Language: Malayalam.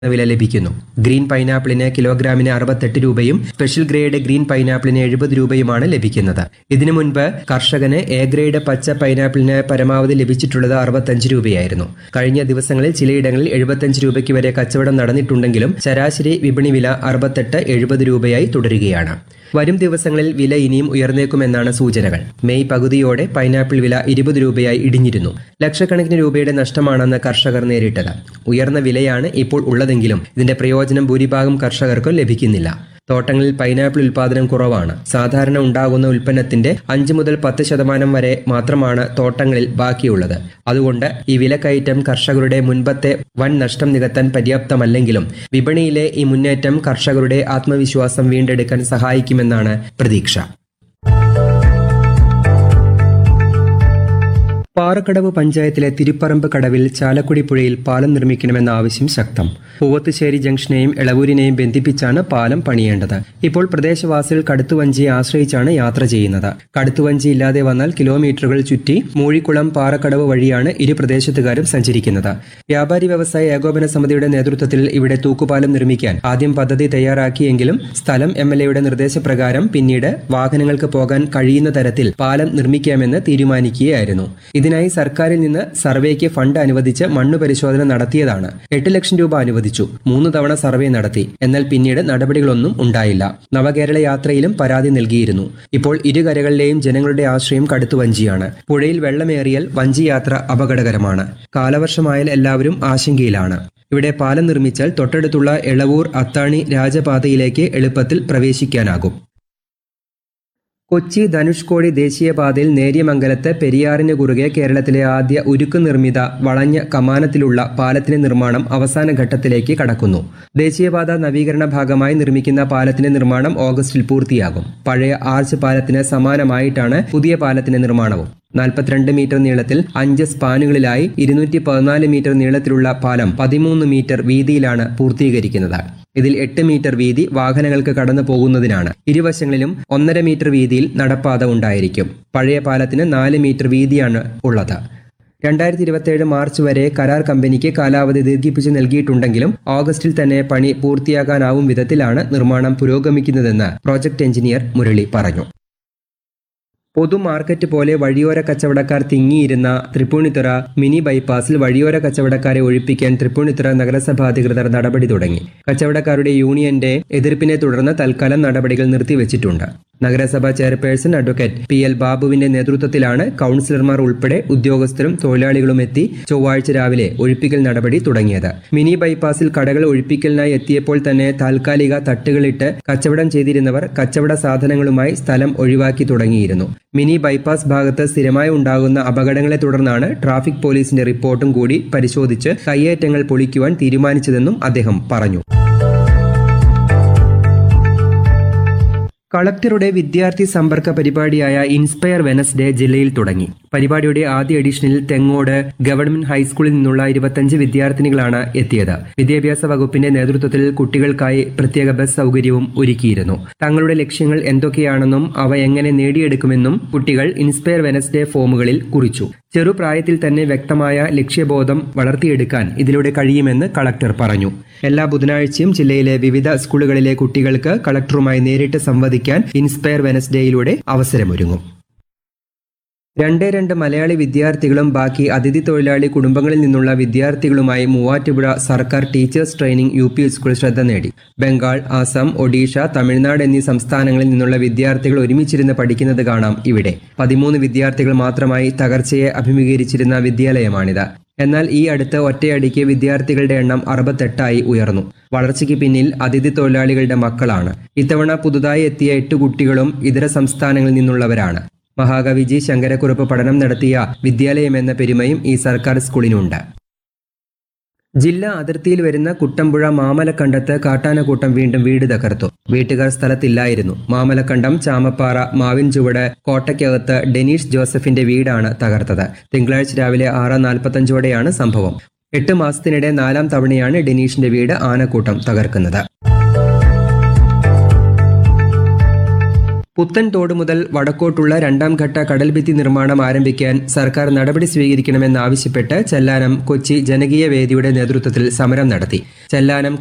വില ലഭിക്കുന്നു ഗ്രീൻ പൈനാപ്പിളിന് കിലോഗ്രാമിന് അറുപത്തെട്ട് രൂപയും സ്പെഷ്യൽ ഗ്രേഡ് ഗ്രീൻ പൈനാപ്പിളിന് എഴുപത് രൂപയുമാണ് ലഭിക്കുന്നത് ഇതിനു മുൻപ് കർഷകന് എ ഗ്രേഡ് പച്ച പൈനാപ്പിളിന് പരമാവധി ലഭിച്ചിട്ടുള്ളത് അറുപത്തഞ്ച് രൂപയായിരുന്നു കഴിഞ്ഞ ദിവസങ്ങളിൽ ചിലയിടങ്ങളിൽ എഴുപത്തഞ്ച് രൂപയ്ക്ക് വരെ കച്ചവടം നടന്നിട്ടുണ്ടെങ്കിലും ശരാശരി വിപണി വില അറുപത്തെട്ട് എഴുപത് രൂപയായി തുടരുകയാണ് വരും ദിവസങ്ങളിൽ വില ഇനിയും ഉയർന്നേക്കുമെന്നാണ് സൂചനകൾ മെയ് പകുതിയോടെ പൈനാപ്പിൾ വില ഇരുപത് രൂപയായി ഇടിഞ്ഞിരുന്നു ലക്ഷക്കണക്കിന് രൂപയുടെ നഷ്ടമാണെന്ന് കർഷകർ നേരിട്ടത് ഉയർന്ന വിലയാണ് ഇപ്പോൾ ഉള്ളതെങ്കിലും ഇതിന്റെ പ്രയോജനം ഭൂരിഭാഗം കർഷകർക്കും ലഭിക്കുന്നില്ല തോട്ടങ്ങളിൽ പൈനാപ്പിൾ ഉൽപാദനം കുറവാണ് സാധാരണ ഉണ്ടാകുന്ന ഉൽപ്പന്നത്തിന്റെ അഞ്ച് മുതൽ പത്ത് ശതമാനം വരെ മാത്രമാണ് തോട്ടങ്ങളിൽ ബാക്കിയുള്ളത് അതുകൊണ്ട് ഈ വിലക്കയറ്റം കർഷകരുടെ മുൻപത്തെ വൻ നഷ്ടം നികത്താൻ പര്യാപ്തമല്ലെങ്കിലും വിപണിയിലെ ഈ മുന്നേറ്റം കർഷകരുടെ ആത്മവിശ്വാസം വീണ്ടെടുക്കാൻ സഹായിക്കുമെന്നാണ് പ്രതീക്ഷ പാറക്കടവ് പഞ്ചായത്തിലെ തിരുപ്പറമ്പ് കടവിൽ ചാലക്കുടി പുഴയിൽ പാലം നിർമ്മിക്കണമെന്ന ആവശ്യം ശക്തം പൂവത്തുശ്ശേരി ജംഗ്ഷനെയും എളവൂരിനെയും ബന്ധിപ്പിച്ചാണ് പാലം പണിയേണ്ടത് ഇപ്പോൾ പ്രദേശവാസികൾ കടുത്തുവഞ്ചിയെ ആശ്രയിച്ചാണ് യാത്ര ചെയ്യുന്നത് കടുത്തുവഞ്ചി ഇല്ലാതെ വന്നാൽ കിലോമീറ്ററുകൾ ചുറ്റി മൂഴിക്കുളം പാറക്കടവ് വഴിയാണ് ഇരു പ്രദേശത്തുകാരും സഞ്ചരിക്കുന്നത് വ്യാപാരി വ്യവസായ ഏകോപന സമിതിയുടെ നേതൃത്വത്തിൽ ഇവിടെ തൂക്കുപാലം നിർമ്മിക്കാൻ ആദ്യം പദ്ധതി തയ്യാറാക്കിയെങ്കിലും സ്ഥലം എം എൽ എയുടെ നിർദ്ദേശപ്രകാരം പിന്നീട് വാഹനങ്ങൾക്ക് പോകാൻ കഴിയുന്ന തരത്തിൽ പാലം നിർമ്മിക്കാമെന്ന് തീരുമാനിക്കുകയായിരുന്നു ഇതിനായി സർക്കാരിൽ നിന്ന് സർവേക്ക് ഫണ്ട് അനുവദിച്ച് മണ്ണു പരിശോധന നടത്തിയതാണ് എട്ട് ലക്ഷം രൂപ അനുവദിച്ചു മൂന്ന് തവണ സർവേ നടത്തി എന്നാൽ പിന്നീട് നടപടികളൊന്നും ഉണ്ടായില്ല നവകേരള യാത്രയിലും പരാതി നൽകിയിരുന്നു ഇപ്പോൾ ഇരുകരകളിലെയും ജനങ്ങളുടെ ആശ്രയം കടുത്തുവഞ്ചിയാണ് പുഴയിൽ വെള്ളമേറിയാൽ വഞ്ചി യാത്ര അപകടകരമാണ് കാലവർഷമായാൽ എല്ലാവരും ആശങ്കയിലാണ് ഇവിടെ പാലം നിർമ്മിച്ചാൽ തൊട്ടടുത്തുള്ള എളവൂർ അത്താണി രാജപാതയിലേക്ക് എളുപ്പത്തിൽ പ്രവേശിക്കാനാകും കൊച്ചി ധനുഷ്കോടി ദേശീയപാതയിൽ നേര്യമംഗലത്ത് പെരിയാറിന് കുറുകെ കേരളത്തിലെ ആദ്യ ഉരുക്ക് നിർമ്മിത വളഞ്ഞ കമാനത്തിലുള്ള പാലത്തിന്റെ നിർമ്മാണം അവസാന ഘട്ടത്തിലേക്ക് കടക്കുന്നു ദേശീയപാത നവീകരണ ഭാഗമായി നിർമ്മിക്കുന്ന പാലത്തിന്റെ നിർമ്മാണം ഓഗസ്റ്റിൽ പൂർത്തിയാകും പഴയ ആർച്ച് പാലത്തിന് സമാനമായിട്ടാണ് പുതിയ പാലത്തിന്റെ നിർമ്മാണവും നാൽപ്പത്തിരണ്ട് മീറ്റർ നീളത്തിൽ അഞ്ച് സ്പാനുകളിലായി ഇരുന്നൂറ്റി പതിനാല് മീറ്റർ നീളത്തിലുള്ള പാലം പതിമൂന്ന് മീറ്റർ വീതിയിലാണ് പൂർത്തീകരിക്കുന്നത് ഇതിൽ എട്ട് മീറ്റർ വീതി വാഹനങ്ങൾക്ക് കടന്നു പോകുന്നതിനാണ് ഇരുവശങ്ങളിലും ഒന്നര മീറ്റർ വീതിയിൽ നടപ്പാത ഉണ്ടായിരിക്കും പഴയ പാലത്തിന് നാല് മീറ്റർ വീതിയാണ് ഉള്ളത് രണ്ടായിരത്തി ഇരുപത്തിയേഴ് മാർച്ച് വരെ കരാർ കമ്പനിക്ക് കാലാവധി ദീർഘിപ്പിച്ച് നൽകിയിട്ടുണ്ടെങ്കിലും ഓഗസ്റ്റിൽ തന്നെ പണി പൂർത്തിയാക്കാനാവും വിധത്തിലാണ് നിർമ്മാണം പുരോഗമിക്കുന്നതെന്ന് പ്രോജക്ട് എഞ്ചിനീയർ മുരളി പറഞ്ഞു പൊതു മാർക്കറ്റ് പോലെ വഴിയോര കച്ചവടക്കാർ തിങ്ങിയിരുന്ന തൃപ്പൂണിത്തുറ മിനി ബൈപ്പാസിൽ വഴിയോര കച്ചവടക്കാരെ ഒഴിപ്പിക്കാൻ തൃപ്പൂണിത്തുറ നഗരസഭാ അധികൃതർ നടപടി തുടങ്ങി കച്ചവടക്കാരുടെ യൂണിയന്റെ എതിർപ്പിനെ തുടർന്ന് തൽക്കാലം നടപടികൾ നിർത്തിവച്ചിട്ടുണ്ട് നഗരസഭാ ചെയർപേഴ്സൺ അഡ്വക്കേറ്റ് പി എൽ ബാബുവിന്റെ നേതൃത്വത്തിലാണ് കൌൺസിലർമാർ ഉൾപ്പെടെ ഉദ്യോഗസ്ഥരും തൊഴിലാളികളും എത്തി ചൊവ്വാഴ്ച രാവിലെ ഒഴിപ്പിക്കൽ നടപടി തുടങ്ങിയത് മിനി ബൈപ്പാസിൽ കടകൾ ഒഴിപ്പിക്കലിനായി എത്തിയപ്പോൾ തന്നെ താൽക്കാലിക തട്ടുകളിട്ട് കച്ചവടം ചെയ്തിരുന്നവർ കച്ചവട സാധനങ്ങളുമായി സ്ഥലം ഒഴിവാക്കി തുടങ്ങിയിരുന്നു മിനി ബൈപ്പാസ് ഭാഗത്ത് സ്ഥിരമായി ഉണ്ടാകുന്ന അപകടങ്ങളെ തുടർന്നാണ് ട്രാഫിക് പോലീസിന്റെ റിപ്പോർട്ടും കൂടി പരിശോധിച്ച് കയ്യേറ്റങ്ങൾ പൊളിക്കുവാൻ തീരുമാനിച്ചതെന്നും അദ്ദേഹം പറഞ്ഞു കളക്ടറുടെ വിദ്യാർത്ഥി സമ്പർക്ക പരിപാടിയായ ഇൻസ്പയർ വെനസ്ഡേ ജില്ലയിൽ തുടങ്ങി പരിപാടിയുടെ ആദ്യ എഡിഷനിൽ തെങ്ങോട് ഗവൺമെന്റ് ഹൈസ്കൂളിൽ നിന്നുള്ള ഇരുപത്തഞ്ച് വിദ്യാർത്ഥിനികളാണ് എത്തിയത് വിദ്യാഭ്യാസ വകുപ്പിന്റെ നേതൃത്വത്തിൽ കുട്ടികൾക്കായി പ്രത്യേക ബസ് സൗകര്യവും ഒരുക്കിയിരുന്നു തങ്ങളുടെ ലക്ഷ്യങ്ങൾ എന്തൊക്കെയാണെന്നും അവ എങ്ങനെ നേടിയെടുക്കുമെന്നും കുട്ടികൾ ഇൻസ്പയർ വെനസ്ഡേ ഫോമുകളിൽ കുറിച്ചു ചെറുപ്രായത്തിൽ തന്നെ വ്യക്തമായ ലക്ഷ്യബോധം വളർത്തിയെടുക്കാൻ ഇതിലൂടെ കഴിയുമെന്ന് കളക്ടർ പറഞ്ഞു എല്ലാ ബുധനാഴ്ചയും ജില്ലയിലെ വിവിധ സ്കൂളുകളിലെ കുട്ടികൾക്ക് കളക്ടറുമായി നേരിട്ട് സംവദിക്കാൻ ഇൻസ്പയർ വെനസ്ഡേയിലൂടെ അവസരമൊരുങ്ങും രണ്ടേ രണ്ട് മലയാളി വിദ്യാർത്ഥികളും ബാക്കി അതിഥി തൊഴിലാളി കുടുംബങ്ങളിൽ നിന്നുള്ള വിദ്യാർത്ഥികളുമായി മൂവാറ്റുപുഴ സർക്കാർ teachers training U P school ശ്രദ്ധ നേടി ബംഗാൾ ആസാം ഒഡീഷ തമിഴ്നാട് എന്നീ സംസ്ഥാനങ്ങളിൽ നിന്നുള്ള വിദ്യാർത്ഥികൾ ഒരുമിച്ചിരുന്ന് പഠിക്കുന്നത് കാണാം ഇവിടെ പതിമൂന്ന് വിദ്യാർത്ഥികൾ മാത്രമായി തകർച്ചയെ അഭിമുഖീകരിച്ചിരുന്ന വിദ്യാലയമാണിത് എന്നാൽ ഈ അടുത്ത് ഒറ്റയടിക്ക് വിദ്യാർത്ഥികളുടെ എണ്ണം അറുപത്തെട്ടായി ഉയർന്നു വളർച്ചയ്ക്ക് പിന്നിൽ അതിഥി തൊഴിലാളികളുടെ മക്കളാണ് ഇത്തവണ പുതുതായി എത്തിയ എട്ട് കുട്ടികളും ഇതര സംസ്ഥാനങ്ങളിൽ നിന്നുള്ളവരാണ് മഹാകവി ജി ശങ്കരക്കുറുപ്പ് പഠനം നടത്തിയ വിദ്യാലയമെന്ന പെരുമയും ഈ സർക്കാർ സ്കൂളിനുണ്ട് ജില്ലാ അതിർത്തിയിൽ വരുന്ന കുട്ടമ്പുഴ മാമലക്കണ്ടത്ത് കാട്ടാനക്കൂട്ടം വീണ്ടും വീട് തകർത്തു വീട്ടുകാർ സ്ഥലത്തില്ലായിരുന്നു മാമലക്കണ്ടം ചാമപ്പാറ മാവിൻ ചുവട് കോട്ടയ്ക്കകത്ത് ഡെനീഷ് ജോസഫിന്റെ വീടാണ് തകർത്തത് തിങ്കളാഴ്ച രാവിലെ ആറ് നാൽപ്പത്തഞ്ചോടെയാണ് സംഭവം എട്ട് മാസത്തിനിടെ നാലാം തവണയാണ് ഡെനീഷിന്റെ വീട് ആനക്കൂട്ടം തകർക്കുന്നത് പുത്തൻ തോട് മുതൽ വടക്കോട്ടുള്ള രണ്ടാം ഘട്ട കടൽഭിത്തി നിർമ്മാണം ആരംഭിക്കാൻ സർക്കാർ നടപടി സ്വീകരിക്കണമെന്നാവശ്യപ്പെട്ട് ചെല്ലാനം കൊച്ചി ജനകീയ വേദിയുടെ നേതൃത്വത്തിൽ സമരം നടത്തി ചെല്ലാനം